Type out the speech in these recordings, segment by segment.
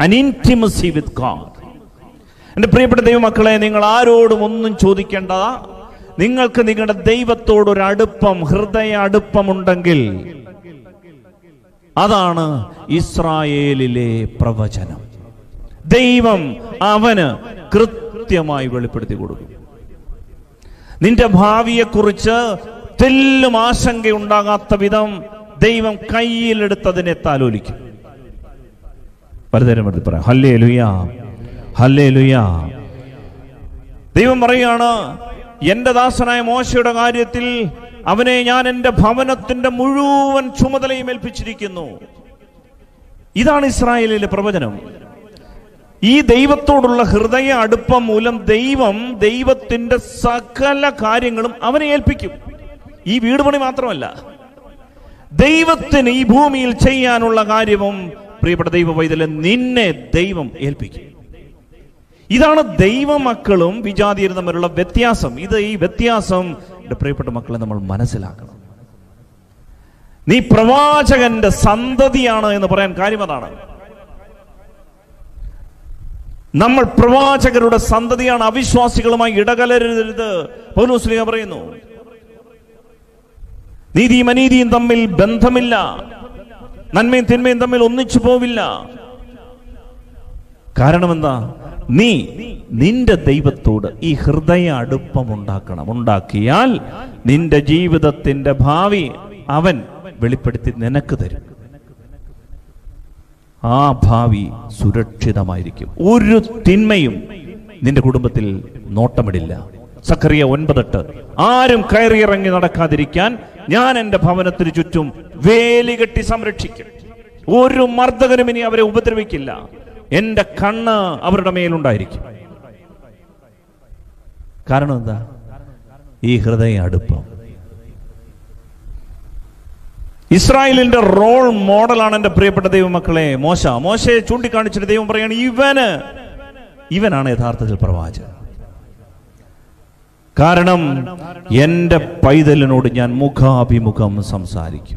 an intimacy with God. എൻ്റെ പ്രിയപ്പെട്ട ദൈവമക്കളെ നിങ്ങൾ ആരോടും ഒന്നും ചോദിക്കേണ്ട നിങ്ങൾക്ക് നിങ്ങളുടെ ദൈവത്തോട് ഒരു അടുപ്പം ഹൃദയ അടുപ്പമുണ്ടെങ്കിൽ അതാണ് ഇസ്രായേലിലെ പ്രവചനം ദൈവം അവന് കൃത്യമായി വെളിപ്പെടുത്തി കൊടുക്കും നിന്റെ ഭാവിയെക്കുറിച്ച് തെല്ലും ആശങ്കയുണ്ടാകാത്ത വിധം ദൈവം കയ്യിലെടുത്തതിനെ താലോലിക്കും പലതരം എടുത്ത് പറയാം ഹല്ലേ ലുയാ ഹല്ലേ ലുയാ ദൈവം പറയുകയാണ് എന്റെ ദാസനായ മോശയുടെ കാര്യത്തിൽ അവനെ ഞാൻ എന്റെ ഭവനത്തിന്റെ മുഴുവൻ ചുമതലയും ഏൽപ്പിച്ചിരിക്കുന്നു ഇതാണ് ഇസ്രായേലിലെ പ്രവചനം ഈ ദൈവത്തോടുള്ള ഹൃദയ അടുപ്പം മൂലം ദൈവം ദൈവത്തിന്റെ സകല കാര്യങ്ങളും അവനെ ഏൽപ്പിക്കും ഈ വീട് പണി മാത്രമല്ല ദൈവത്തിന് ഈ ഭൂമിയിൽ ചെയ്യാനുള്ള കാര്യവും പ്രിയപ്പെട്ട ദൈവ പൈതലെ നിന്നെ ദൈവം ഏൽപ്പിക്കും ഇതാണ് ദൈവമക്കളും വിജാതിയരും തമ്മിലുള്ള വ്യത്യാസം ഇത് ഈ വ്യത്യാസം എൻ്റെ പ്രിയപ്പെട്ട മക്കളെ നമ്മൾ മനസ്സിലാക്കണം നീ പ്രവാചകന്റെ സന്തതിയാണ് എന്ന് പറയാൻ കാര്യം അതാണ് നമ്മൾ പ്രവാചകരുടെ സന്തതിയാണ് അവിശ്വാസികളുമായി ഇടകലരരുത് പൗലോസ്ലിഹ പറയുന്നു നീതിയും അനീതിയും തമ്മിൽ ബന്ധമില്ല നന്മയും തിന്മയും തമ്മിൽ ഒന്നിച്ചു പോവില്ല കാരണം എന്താ നീ നിന്റെ ദൈവത്തോട് ഈ ഹൃദയ അടുപ്പം ഉണ്ടാക്കണം ഉണ്ടാക്കിയാൽ നിന്റെ ജീവിതത്തിന്റെ ഭാവി അവൻ വെളിപ്പെടുത്തി നിനക്ക് തരും ആ ഭാവി സുരക്ഷിതമായിരിക്കും ഒരു തിന്മയും നിന്റെ കുടുംബത്തിൽ നോട്ടമിടില്ല സക്കറിയ ഒൻപതെട്ട് ആരും കയറിയിറങ്ങി നടക്കാതിരിക്കാൻ ഞാൻ എന്റെ ഭവനത്തിന് ചുറ്റും വേലി കെട്ടി സംരക്ഷിക്കും ഒരു മർദ്ദകനും ഇനി അവരെ ഉപദ്രവിക്കില്ല എന്റെ കണ്ണ് അവരുടെ മേലുണ്ടായിരിക്കും കാരണം എന്താ ഈ ഹൃദയ അടുപ്പം ഇസ്രായേലിന്റെ റോൾ മോഡലാണ് എന്റെ പ്രിയപ്പെട്ട ദൈവമക്കളെ മോശ മോശയെ ചൂണ്ടിക്കാണിച്ചിട്ട് ദൈവം പറയാണ് ഇവന് ഇവനാണ് യഥാർത്ഥത്തിൽ പ്രവാചകൻ കാരണം എന്റെ പൈതലിനോട് ഞാൻ മുഖാഭിമുഖം സംസാരിക്കും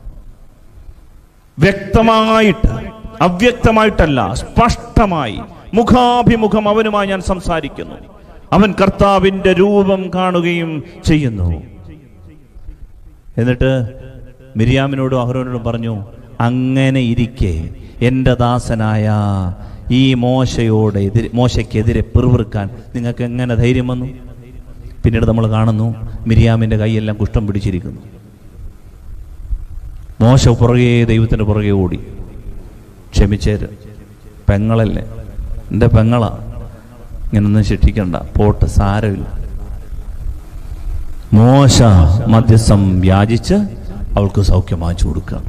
വ്യക്തമായിട്ട് അവ്യക്തമായിട്ടല്ല സ്പഷ്ടമായി മുഖാഭിമുഖം അവനുമായി ഞാൻ സംസാരിക്കുന്നു അവൻ കർത്താവിന്റെ രൂപം കാണുകയും ചെയ്യുന്നു എന്നിട്ട് മിരിയാമിനോടും അഹ്റോനോടും പറഞ്ഞു അങ്ങനെ ഇരിക്കെ എൻ്റെ ദാസനായ ഈ മോശയോട് എതിരെ മോശയ്ക്കെതിരെ പിറുവിറുക്കാൻ നിങ്ങൾക്ക് എങ്ങനെ ധൈര്യം വന്നു പിന്നീട് നമ്മൾ കാണുന്നു മിരിയാമിൻ്റെ കൈയെല്ലാം കുഷ്ഠം പിടിച്ചിരിക്കുന്നു മോശ പുറകെ ദൈവത്തിൻ്റെ പുറകെ ഓടി ക്ഷമിച്ചേര് പെങ്ങളല്ലേ എൻ്റെ പെങ്ങളാ ഇങ്ങനൊന്നും ശിക്ഷിക്കണ്ട പോട്ട് സാരമില്ല മോശ മധ്യസ്ഥം യാചിച്ച് അവൾക്ക് സൗഖ്യം വാങ്ങിച്ചു കൊടുക്കുകയാണ്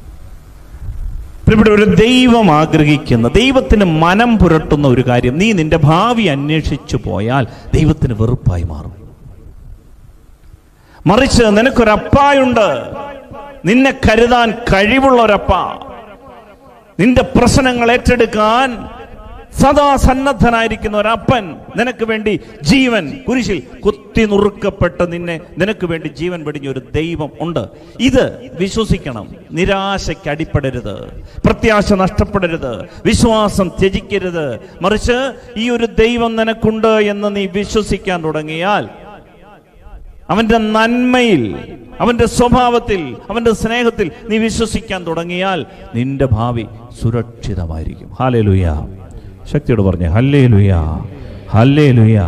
ഇവിടെ ഒരു ദൈവം ആഗ്രഹിക്കുന്ന ദൈവത്തിന് മനം പുരട്ടുന്ന ഒരു കാര്യം നീ നിന്റെ ഭാവി അന്വേഷിച്ചു പോയാൽ ദൈവത്തിന് വെറുപ്പായി മാറും മറിച്ച് നിനക്കൊരപ്പായുണ്ട് നിന്നെ കരുതാൻ കഴിവുള്ള ഒരപ്പ നിന്റെ പ്രശ്നങ്ങൾ ഏറ്റെടുക്കാൻ സദാ സന്നദ്ധനായിരിക്കുന്ന ഒരപ്പൻ നിനക്ക് വേണ്ടി ജീവൻ കുരിശിൽ കുത്തി നുറുക്കപ്പെട്ട് നിന്നെ നിനക്ക് വേണ്ടി ജീവൻ വെടിഞ്ഞ ഒരു ദൈവം ഉണ്ട് ഇത് വിശ്വസിക്കണം നിരാശയ്ക്ക് അടിപ്പെടരുത് പ്രത്യാശ നഷ്ടപ്പെടരുത് വിശ്വാസം ത്യജിക്കരുത് മറിച്ച് ഈ ഒരു ദൈവം നിനക്കുണ്ട് എന്ന് നീ വിശ്വസിക്കാൻ തുടങ്ങിയാൽ അവന്റെ നന്മയിൽ അവന്റെ സ്വഭാവത്തിൽ അവന്റെ സ്നേഹത്തിൽ നീ വിശ്വസിക്കാൻ തുടങ്ങിയാൽ നിന്റെ ഭാവി സുരക്ഷിതമായിരിക്കും ഹാലേ ലുയാ ശക്തിയോട് പറഞ്ഞേ ഹല്ലേ ലുയാ ഹല്ലേ ലുയാ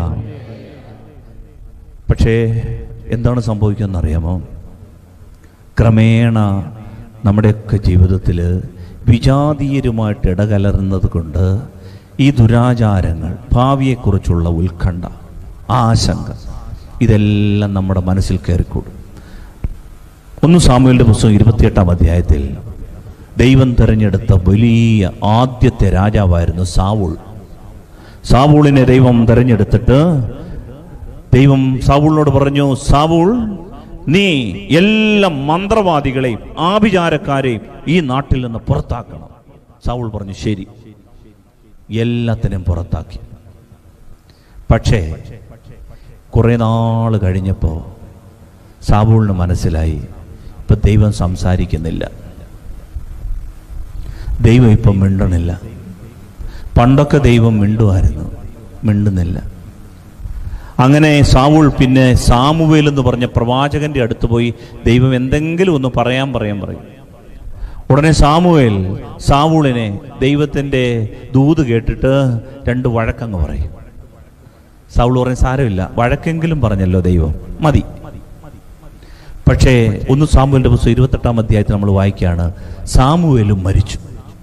പക്ഷേ എന്താണ് സംഭവിക്കുന്നത് അറിയാമോ ക്രമേണ നമ്മുടെയൊക്കെ ജീവിതത്തിൽ വിജാതീയരുമായിട്ട് ഇടകലർന്നത് കൊണ്ട് ഈ ദുരാചാരങ്ങൾ ഭാവിയെക്കുറിച്ചുള്ള ഉത്കണ്ഠ ആശങ്ക ഇതെല്ലാം നമ്മുടെ മനസ്സിൽ കയറിക്കൂടും ഒന്ന് സാമൂഹ്യന്റെ പുസ്തകം ഇരുപത്തിയെട്ടാം അധ്യായത്തിൽ ദൈവം തിരഞ്ഞെടുത്ത വലിയ ആദ്യത്തെ രാജാവായിരുന്നു സാവൂൾ സാവൂളിനെ ദൈവം തിരഞ്ഞെടുത്തിട്ട് ദൈവം സാവൂളിനോട് പറഞ്ഞു സാവൂൾ നീ എല്ലാ മന്ത്രവാദികളെയും ആഭിചാരക്കാരെയും ഈ നാട്ടിൽ നിന്ന് പുറത്താക്കണം സാവൂൾ പറഞ്ഞു ശരി എല്ലാത്തിനും പുറത്താക്കി പക്ഷേ കുറെ നാൾ കഴിഞ്ഞപ്പോൾ സാബൂളിന് മനസ്സിലായി ഇപ്പൊ ദൈവം സംസാരിക്കുന്നില്ല ദൈവം ഇപ്പം മിണ്ടണില്ല പണ്ടൊക്കെ ദൈവം മിണ്ടുമായിരുന്നു മിണ്ടുന്നില്ല അങ്ങനെ സാവൂൾ പിന്നെ സാമുവേൽ എന്ന് പറഞ്ഞ പ്രവാചകന്റെ അടുത്ത് പോയി ദൈവം എന്തെങ്കിലും ഒന്ന് പറയാൻ പറയാൻ പറയും ഉടനെ സാമുവേൽ സാവൂളിനെ ദൈവത്തിൻ്റെ ദൂത് കേട്ടിട്ട് രണ്ട് വഴക്കങ്ങ് പറയും സാവൂൾ പറയും സാരമില്ല വഴക്കെങ്കിലും പറഞ്ഞല്ലോ ദൈവം മതി പക്ഷേ ഒന്ന് സാമുവേലിന്റെ പുസ്തകം ഇരുപത്തെട്ടാം അധ്യായത്തിൽ നമ്മൾ വായിക്കുകയാണ് സാമുവേലും മരിച്ചു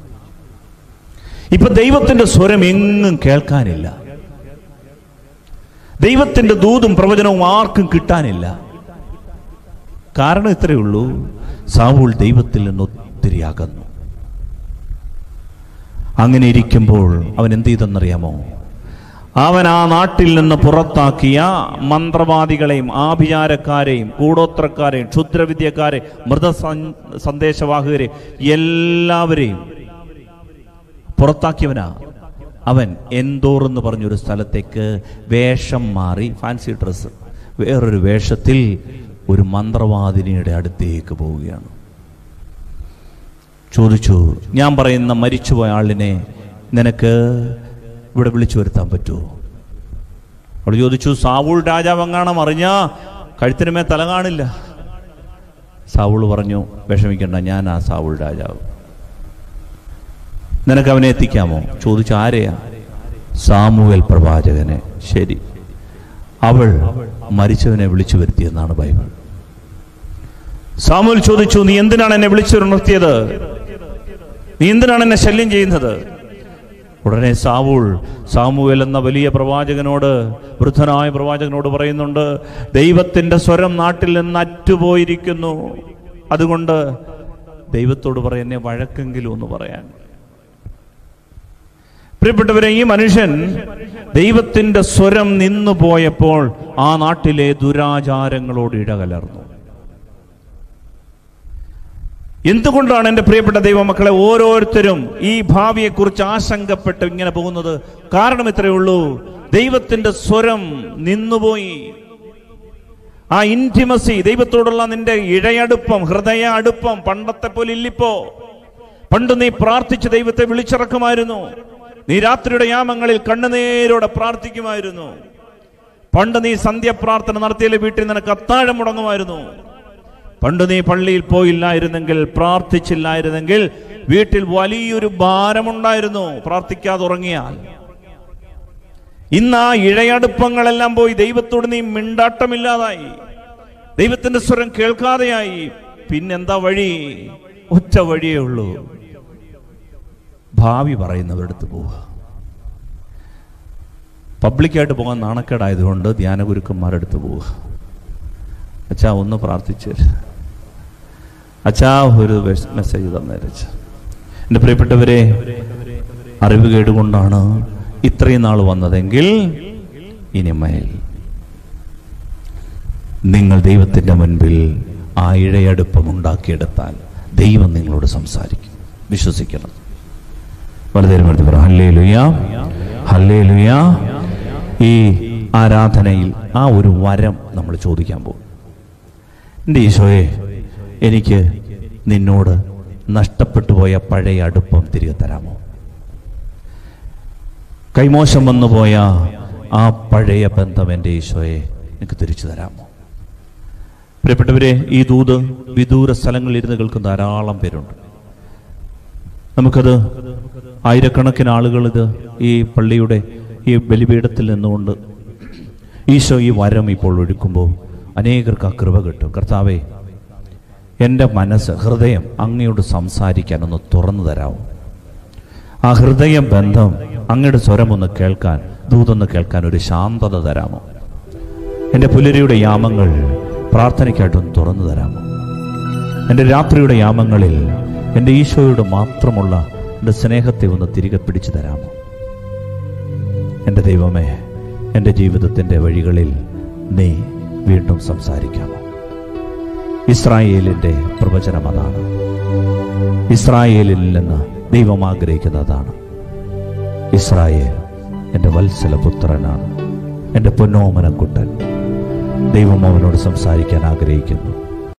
ഇപ്പൊ ദൈവത്തിന്റെ സ്വരം എങ്ങും കേൾക്കാനില്ല ദൈവത്തിന്റെ ദൂതും പ്രവചനവും ആർക്കും കിട്ടാനില്ല കാരണം ഇത്രയേ ഉള്ളൂ സാവൂൾ ദൈവത്തിൽ നിന്ന് ഒത്തിരി അകന്നു അങ്ങനെ ഇരിക്കുമ്പോൾ അവൻ എന്ത് ചെയ്തെന്നറിയാമോ അവൻ ആ നാട്ടിൽ നിന്ന് പുറത്താക്കിയ മന്ത്രവാദികളെയും ആഭിചാരക്കാരെയും കൂടോത്രക്കാരെയും ക്ഷുദ്രവിദ്യക്കാരെ മൃത സന്ദേശവാഹകരെ എല്ലാവരെയും പുറത്താക്കിയവനാ അവൻ എന്തോർ എന്ന് പറഞ്ഞൊരു സ്ഥലത്തേക്ക് വേഷം മാറി ഫാൻസി ഡ്രസ്സ് വേറൊരു വേഷത്തിൽ ഒരു മന്ത്രവാദിനിയുടെ അടുത്തേക്ക് പോവുകയാണ് ചോദിച്ചു ഞാൻ പറയുന്ന മരിച്ചുപോയ ആളിനെ നിനക്ക് ഇവിടെ വിളിച്ചു വരുത്താൻ പറ്റുമോ അവൾ ചോദിച്ചു സാവൂൾ രാജാവ് എങ്ങാണം അറിഞ്ഞ കഴുത്തിനുമേ തല കാണില്ല സാവൂൾ പറഞ്ഞു വിഷമിക്കണ്ട ഞാൻ ആ സാവൂൾ രാജാവ് നിനക്ക് അവനെ എത്തിക്കാമോ ചോദിച്ചു ആരെയാ സാമുവേൽ പ്രവാചകനെ ശരി അവൾ മരിച്ചവനെ വിളിച്ചു വരുത്തിയെന്നാണ് ബൈബിൾ സാമുവൽ ചോദിച്ചു നീ എന്തിനാണ് എന്നെ വിളിച്ചുണർത്തിയത് നീ എന്തിനാണ് എന്നെ ശല്യം ചെയ്യുന്നത് ഉടനെ സാവൂൾ സാമുവേൽ എന്ന വലിയ പ്രവാചകനോട് വൃദ്ധനായ പ്രവാചകനോട് പറയുന്നുണ്ട് ദൈവത്തിന്റെ സ്വരം നാട്ടിൽ നിന്ന് അറ്റുപോയിരിക്കുന്നു അതുകൊണ്ട് ദൈവത്തോട് പറയും എന്നെ വഴക്കെങ്കിലും ഒന്ന് പറയാൻ പ്രിയപ്പെട്ടവരെ ഈ മനുഷ്യൻ ദൈവത്തിന്റെ സ്വരം നിന്നു പോയപ്പോൾ ആ നാട്ടിലെ ദുരാചാരങ്ങളോട് ഇടകലർന്നു എന്തുകൊണ്ടാണ് എൻ്റെ പ്രിയപ്പെട്ട ദൈവമക്കളെ ഓരോരുത്തരും ഈ ഭാവിയെക്കുറിച്ച് ആശങ്കപ്പെട്ട് ഇങ്ങനെ പോകുന്നത് കാരണം ഇത്രയേ ഉള്ളൂ ദൈവത്തിന്റെ സ്വരം നിന്നുപോയി ആ ഇന്റിമസി ദൈവത്തോടുള്ള നിന്റെ ഇഴയടുപ്പം ഹൃദയ അടുപ്പം പണ്ടത്തെ പോലെ ഇല്ലിപ്പോ പണ്ട് നീ പ്രാർത്ഥിച്ച് ദൈവത്തെ വിളിച്ചിറക്കുമായിരുന്നു നീ രാത്രിയുടെ യാമങ്ങളിൽ കണ്ണുനേരോടെ പ്രാർത്ഥിക്കുമായിരുന്നു പണ്ട് നീ സന്ധ്യപ്രാർത്ഥന നടത്തിയാലേ വീട്ടിൽ നിനക്ക് അത്താഴം മുടങ്ങുമായിരുന്നു പണ്ട് നീ പള്ളിയിൽ പോയില്ലായിരുന്നെങ്കിൽ പ്രാർത്ഥിച്ചില്ലായിരുന്നെങ്കിൽ വീട്ടിൽ വലിയൊരു ഭാരമുണ്ടായിരുന്നു പ്രാർത്ഥിക്കാതെ ഉറങ്ങിയാൽ ഇന്ന് ആ ഇഴയടുപ്പങ്ങളെല്ലാം പോയി ദൈവത്തോട് നീ മിണ്ടാട്ടമില്ലാതായി ദൈവത്തിന്റെ സ്വരം കേൾക്കാതെയായി പിന്നെന്താ വഴി ഒറ്റ വഴിയേ ഉള്ളൂ ഭാവി പറയുന്നവരടുത്ത് പോവുക പബ്ലിക്കായിട്ട് പോകാൻ നാണക്കേടായതുകൊണ്ട് ധ്യാനഗുരുക്കന്മാരടുത്ത് പോവുക അച്ഛാ ഒന്ന് പ്രാർത്ഥിച്ചു അച്ഛാ ഒരു മെസ്സേജ് തന്നേരച്ച എൻ്റെ പ്രിയപ്പെട്ടവരെ അറിവ് കേടുകൊണ്ടാണ് ഇത്രയും നാൾ വന്നതെങ്കിൽ ഇനിമേൽ നിങ്ങൾ ദൈവത്തിൻ്റെ മുൻപിൽ ആ ഇഴയടുപ്പം ഉണ്ടാക്കിയെടുത്താൽ ദൈവം നിങ്ങളോട് സംസാരിക്കും വിശ്വസിക്കണം വലതേരും എടുത്ത് പറ ഹല്ലേ ലുയാ ഹല്ലേ ലുയാ ഈ ആരാധനയിൽ ആ ഒരു വരം നമ്മൾ ചോദിക്കാൻ പോകും എൻ്റെ ഈശോയെ എനിക്ക് നിന്നോട് നഷ്ടപ്പെട്ടു പോയ പഴയ അടുപ്പം തിരികെ തരാമോ കൈമോശം വന്നു പോയ ആ പഴയ ബന്ധം എൻ്റെ ഈശോയെ എനിക്ക് തിരിച്ചു തരാമോ പ്രിയപ്പെട്ടവരെ ഈ ദൂത് വിദൂര സ്ഥലങ്ങളിൽ ഇരുന്ന് കേൾക്കുന്ന ധാരാളം പേരുണ്ട് നമുക്കത് ആയിരക്കണക്കിന് ആളുകൾ ഇത് ഈ പള്ളിയുടെ ഈ ബലിപീഠത്തിൽ നിന്നുകൊണ്ട് ഈശോ ഈ വരം ഇപ്പോൾ ഒഴുക്കുമ്പോൾ അനേകർക്ക് ആ കൃപ കിട്ടും കർത്താവേ എൻ്റെ മനസ്സ് ഹൃദയം അങ്ങയോട് സംസാരിക്കാൻ ഒന്ന് തുറന്നു തരാമോ ആ ഹൃദയ ബന്ധം അങ്ങയുടെ സ്വരമൊന്ന് കേൾക്കാൻ ദൂതൊന്ന് കേൾക്കാൻ ഒരു ശാന്തത തരാമോ എൻ്റെ പുലരിയുടെ യാമങ്ങൾ പ്രാർത്ഥനയ്ക്കായിട്ടൊന്ന് തുറന്നു തരാമോ എൻ്റെ രാത്രിയുടെ യാമങ്ങളിൽ എൻ്റെ ഈശോയോട് മാത്രമുള്ള എൻ്റെ സ്നേഹത്തെ ഒന്ന് തിരികെ പിടിച്ചു തരാമോ എൻ്റെ ദൈവമേ എൻ്റെ ജീവിതത്തിൻ്റെ വഴികളിൽ നീ വീണ്ടും സംസാരിക്കാമോ ഇസ്രായേലിൻ്റെ പ്രവചനം അതാണ് ഇസ്രായേലിൽ നിന്ന് ദൈവം ആഗ്രഹിക്കുന്നതാണ് ഇസ്രായേൽ എൻ്റെ വത്സല പുത്രനാണ് എൻ്റെ പൊന്നോമനക്കുട്ടൻ ദൈവം അവനോട് സംസാരിക്കാൻ ആഗ്രഹിക്കുന്നു